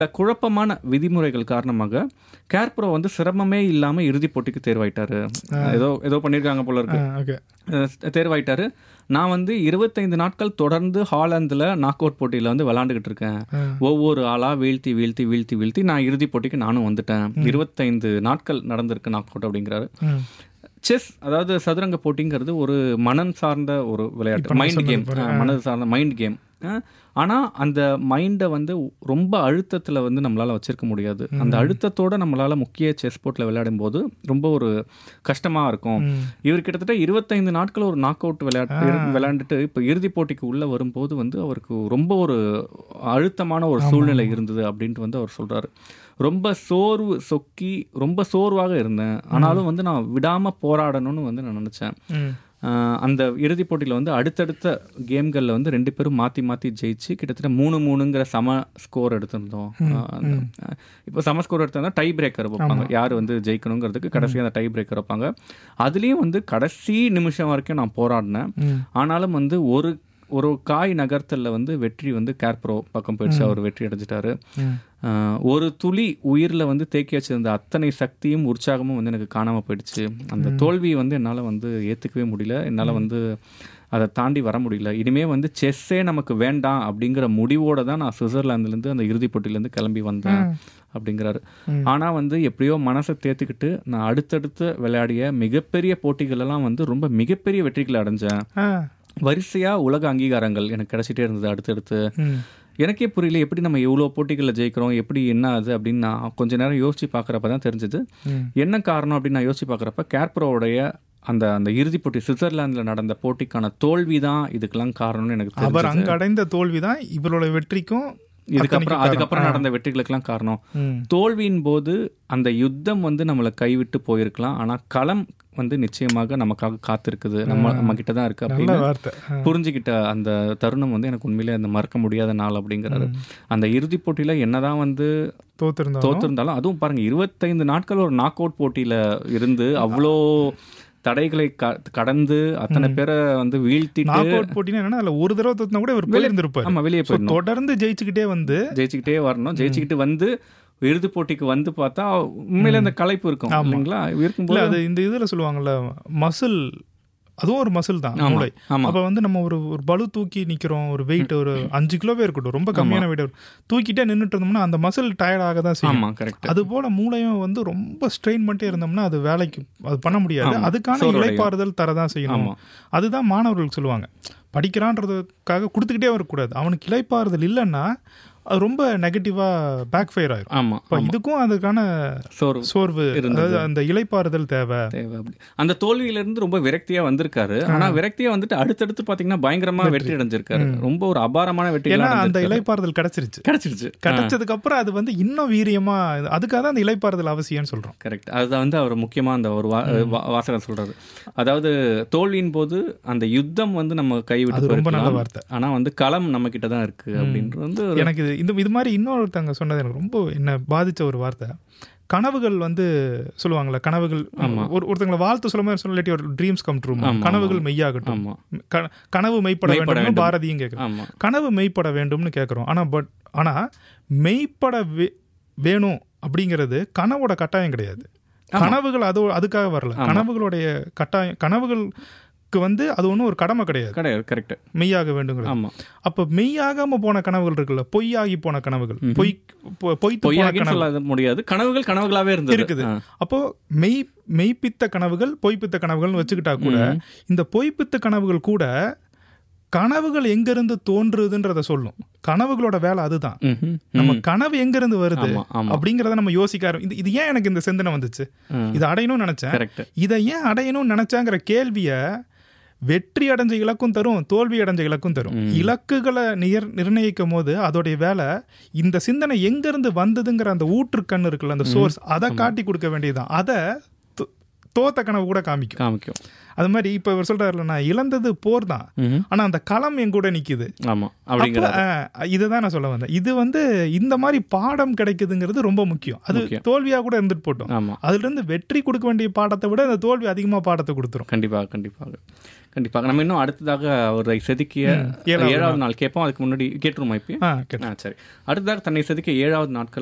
குழப்பமான விதிமுறைகள் காரணமாக கேர்ப்ரோ வந்து சிரமமே இல்லாம இறுதிப் போட்டிக்கு தேர்வாயிட்டாரு ஏதோ ஏதோ பண்ணியிருக்காங்க போல இருக்கு ஓகே அஹ் தேர்வாயிட்டாரு நான் வந்து இருபத்தைந்து நாட்கள் தொடர்ந்து ஹாலந்தில் நாக் அவுட் போட்டியில் வந்து விளாண்டுக்கிட்டு இருக்கேன் ஒவ்வொரு ஆளாக வீழ்த்தி வீழ்த்தி வீழ்த்தி வீழ்த்தி நான் இறுதிப் போட்டிக்கு நானும் வந்துட்டேன் இருபத்தைந்து நாட்கள் நடந்திருக்கு நாக் அவுட் அப்படிங்கிறாரு செஸ் அதாவது சதுரங்க போட்டிங்கிறது ஒரு மனம் சார்ந்த ஒரு விளையாட்டு மைண்ட் கேம் மனது சார்ந்த மைண்ட் கேம் ஆனால் அந்த மைண்டை வந்து ரொம்ப அழுத்தத்தில் வந்து நம்மளால் வச்சிருக்க முடியாது அந்த அழுத்தத்தோட நம்மளால் முக்கிய செஸ் போர்ட்டில் விளையாடும் போது ரொம்ப ஒரு கஷ்டமாக இருக்கும் இவர் கிட்டத்தட்ட இருபத்தைந்து நாட்கள் ஒரு நாக் அவுட் விளையாட்டு விளையாண்டுட்டு இப்போ இறுதிப் போட்டிக்கு உள்ளே வரும்போது வந்து அவருக்கு ரொம்ப ஒரு அழுத்தமான ஒரு சூழ்நிலை இருந்தது அப்படின்ட்டு வந்து அவர் சொல்கிறாரு ரொம்ப சோர்வு சொக்கி ரொம்ப சோர்வாக இருந்தேன் ஆனாலும் வந்து நான் விடாமல் போராடணும்னு வந்து நான் நினச்சேன் ஆஹ் அந்த இறுதிப் போட்டியில் வந்து அடுத்தடுத்த கேம்களில் வந்து ரெண்டு பேரும் மாற்றி மாற்றி ஜெயிச்சு கிட்டத்தட்ட மூணு மூணுங்கிற சம ஸ்கோர் எடுத்திருந்தோம் ஆஹ் இப்போ சம ஸ்கோர் எடுத்திருந்தா டை பிரேக்கர் வைப்பாங்க யார் வந்து ஜெயிக்கணுங்கிறதுக்கு கடைசி அந்த டை பிரேக்கர் வைப்பாங்க அதுலேயும் வந்து கடைசி நிமிஷம் வரைக்கும் நான் போராடினேன் ஆனாலும் வந்து ஒரு ஒரு காய் நகர்த்தல்ல வந்து வெற்றி வந்து கேர்ப்ரோ பக்கம் போயிடுச்சு அவர் வெற்றி அடைஞ்சிட்டாரு ஆஹ் ஒரு துளி உயிரில் வந்து தேக்கி வச்சிருந்த அத்தனை சக்தியும் உற்சாகமும் வந்து எனக்கு காணாமல் போயிடுச்சு அந்த தோல்வியை வந்து என்னால் வந்து ஏற்றுக்கவே முடியல என்னால் வந்து அதை தாண்டி வர முடியல இனிமே வந்து செஸ்ஸே நமக்கு வேண்டாம் அப்படிங்கிற முடிவோட தான் நான் சுவிட்சர்லாந்துலேருந்து அந்த இறுதிப் போட்டியிலேருந்து கிளம்பி வந்தேன் அப்படிங்கிறாரு ஆனால் வந்து எப்படியோ மனசை தேர்த்துக்கிட்டு நான் அடுத்தடுத்து விளையாடிய மிகப்பெரிய போட்டிகளெல்லாம் வந்து ரொம்ப மிகப்பெரிய வெற்றிகளை அடைஞ்சேன் வரிசையாக உலக அங்கீகாரங்கள் எனக்கு கிடைச்சிட்டே இருந்தது அடுத்தடுத்து எனக்கே புரியல எப்படி நம்ம எவ்வளோ போட்டிகளில் ஜெயிக்கிறோம் எப்படி என்ன ஆகுது அப்படின்னு நான் கொஞ்ச நேரம் யோசிச்சு பார்க்குறப்ப தான் தெரிஞ்சது என்ன காரணம் அப்படின்னு நான் யோசிச்சு பார்க்குறப்ப கேர்ப்ரோவுடைய அந்த அந்த இறுதிப் போட்டி சுவிட்சர்லாந்தில் நடந்த போட்டிக்கான தோல்வி தான் இதுக்கெல்லாம் காரணம்னு எனக்கு அவர் தெரிஞ்சது அங்க அடைந்த தோல்வி தான் இவரோட வெற்றிக்கும் இதுக்கப்புறம் அதுக்கப்புறம் நடந்த வெற்றிகளுக்கெல்லாம் காரணம் ம். தோல்வியின் போது அந்த யுத்தம் வந்து நம்மளை கைவிட்டு போயிருக்கலாம் ஆனா களம் வந்து நிச்சயமாக நமக்காக காத்திருக்குது நம்ம நம்ம கிட்ட தான் இருக்கு நல்ல அப்படின்னு வார்த்தை புரிஞ்சுக்கிட்ட அந்த தருணம் வந்து எனக்கு உண்மையிலே அந்த மறக்க முடியாத நாள் அப்படிங்கிறாரு அந்த இறுதிப் போட்டியில என்னதான் வந்து தோத்திருந்தோம் தோத்திருந்தாலும் அதுவும் பாருங்க இருபத்தைந்து நாட்கள் ஒரு நாக் அவுட் போட்டியில இருந்து அவ்வளோ தடைகளை க- கடந்து அத்தனை பேரை வந்து வீழ்த்திட்டு நாக் அவுட் போட்டினா என்னன்னா அதுல ஒரு தடவை தோத்தினா கூட இவர் போயிருந்திருப்பாரு ஆமா வெளியே So, போயிடணும் தொடர்ந்து ஜெயிச்சுக்கிட்டே வந்து ஜெயிச்சுக்கிட்டே வரணும் ஜெயிச்சுக்கிட்டு வந்து இறுதி போட்டிக்கு வந்து பார்த்தா உண்மையில அந்த களைப்பு இருக்கும் இல்லைங்களா இல்ல இருக்கும்போது அது இந்த இதுல சொல்லுவாங்கல்ல மசில் அதுவும் ஒரு மசில் தான் ஆமா, மூளை ஆமா. அப்ப வந்து நம்ம ஒரு ஒரு பளு தூக்கி நிக்கிறோம் ஒரு வெயிட் ஒரு அஞ்சு கிலோவே இருக்கட்டும் ரொம்ப கம்மியான வெயிட் தூக்கிட்டே நின்னுட்டு இருந்தோம்னா அந்த மசில் டயர்ட் ஆக தான் செய்யும் ஆமா கரெக்ட் அது போல மூளையும் வந்து ரொம்ப ஸ்ட்ரெயின் பண்ணிட்டே இருந்தோம்னா அது வேலைக்கு அது பண்ண முடியாது ஆமா. அதுக்கான சோர்வடையும். இளைப்பாறுதல் தரதான் செய்யணும் ஆமா. அதுதான் மாணவர்களுக்கு சொல்லுவாங்க படிக்கிறான்றதுக்காக கொடுத்துக்கிட்டே வரக்கூடாது அவனுக்கு இளைப்பாறுதல் இல்லைன்னா அது ரொம்ப நெகட்டிவா பேக் ஃபயர் ஆயிரும் ஆமா இப்ப இதுக்கும் அதுக்கான சோர்வு சோர்வு அதாவது அந்த இளைப்பாறுதல் தேவை தேவை அப்படி அந்த தோல்வியில இருந்து ரொம்ப விரக்தியா வந்திருக்காரு ஆனா விரக்தியா வந்துட்டு அடுத்தடுத்து பாத்தீங்கன்னா பயங்கரமா வெற்றி அடைஞ்சிருக்காரு ரொம்ப ஒரு அபாரமான வெற்றி ஏன்னா அந்த இளைப்பாறுதல் கிடைச்சிருச்சு கிடைச்சிருச்சு கிடைச்சதுக்கு அப்புறம் அது வந்து இன்னும் வீரியமா அதுக்காக தான் அந்த இளைப்பாறுதல் அவசியம்னு சொல்றோம் கரெக்ட் அதுதான் வந்து அவர் முக்கியமா அந்த ஒரு வா- வா- வாசகர் சொல்றாரு அதாவது தோல்வியின் போது அந்த யுத்தம் வந்து நம்ம கைவிட்டு அது ரொம்ப நல்ல போயிருக்கலாம். வார்த்தை ஆனா வந்து களம் நம்ம கிட்ட தான் இருக்கு அப்படின்றது வந்து ஒரு- எனக்கு இது இந்த இது மாதிரி இன்னொருத்தங்க சொன்னது எனக்கு ரொம்ப என்ன பாதிச்ச ஒரு வார்த்தை கனவுகள் வந்து சொல்லுவாங்கல்ல கனவுகள் ஒரு ஒருத்தங்களை வாழ்த்து சொல்ல மாதிரி சொல்லாட்டி ஒரு ட்ரீம்ஸ் கம் ட்ரூ கனவுகள் மெய்யாகட்டும் ஆமா க- கனவு மெய்ப்பட மெய்ப்பட வேண்டும் வேண்டும். பாரதியும் கேட்குறோம் ஆமா கனவு மெய்ப்பட வேண்டும்னு கேட்குறோம் ஆனா பட் ஆனா மெய்ப்பட வே- வேணும் அப்படிங்கிறது கனவோட கட்டாயம் கிடையாது கனவுகள் அது அதுக்காக வரல கனவுகளுடைய கட்டாயம் கனவுகளுக்கு வந்து அது ஒன்றும் ஒரு கடமை கிடையாது கிடையாது கரெக்ட் மெய்யாக வேண்டுங்கிறது ஆமா அப்ப மெய்யாகாம போன கனவுகள் இருக்குல்ல பொய்யாகி போன கனவுகள் பொய் பொ- பொய்த்து போன பொய்யாகின்னு கனவு சொல்ல முடியாது கனவுகள் கனவுகளாவே இருந்தது இருக்குது ஆ. அப்போ மெய் மெய்ப்பித்த கனவுகள் பொய்ப்பித்த கனவுகள்னு வச்சுக்கிட்டா கூட இந்த பொய்ப்பித்த கனவுகள் கூட கனவுகள் எங்கிருந்து தோன்றுதுன்றத சொல்லும் கனவுகளோட வேலை அதுதான் ம்ஹும். நம்ம கனவு எங்கிருந்து வருது ஆமா ஆமா அப்படிங்கறத நம்ம யோசிக்க ஆரம்~ இது இது ஏன் எனக்கு இந்த சிந்தனை வந்துச்சு ம். இதை அடையணும்னு நினைச்சேன் கரெக்ட் இதை ஏன் அடையணும்னு நினைச்சாங்கிற கேள்விய வெற்றி அடைஞ்ச இலக்கும் தரும் தோல்வி அடைஞ்ச இலக்கும் தரும் இலக்குகளை நியர் நிர்ணயிக்கும் போது அதோடைய வேலை இந்த சிந்தனை எங்கிருந்து வந்ததுங்கிற அந்த ஊற்றுக்கண் இருக்குல்ல அந்த சோர்ஸ் அதை காட்டி கொடுக்க வேண்டியதுதான் அதை து- தோத்த கனவு கூட காமிக்கும் காமிக்கும் அது மாதிரி இப்போ இவர் சொல்றாருல நான் இழந்தது போர் தான் ம்ஹும். ஆனா அந்த களம் என் கூட நிக்குது ஆமா அப்படிங்கிற இதை தான் நான் சொல்ல வந்தேன் இது வந்து இந்த மாதிரி பாடம் கிடைக்குதுங்கிறது ரொம்ப முக்கியம் அது முக்கியம். தோல்வியா கூட இருந்துட்டு போட்டோம் ஆமா அதுல இருந்து வெற்றி கொடுக்க வேண்டிய பாடத்தை விட அந்த தோல்வி அதிகமா பாடத்தை கொடுத்துரும் கண்டிப்பாக கண்டிப்பாக கண்டிப்பாக நம்ம இன்னும் அடுத்ததாக அவரை செதுக்கிய ஏழாவது ஏழாவது நாள் கேட்போம் அதுக்கு முன்னாடி கேட்டுருமா இப்போ ஆ கேட்டேன் ஆ சரி அடுத்ததாக தன்னை செதுக்கிய ஏழாவது நாட்கள்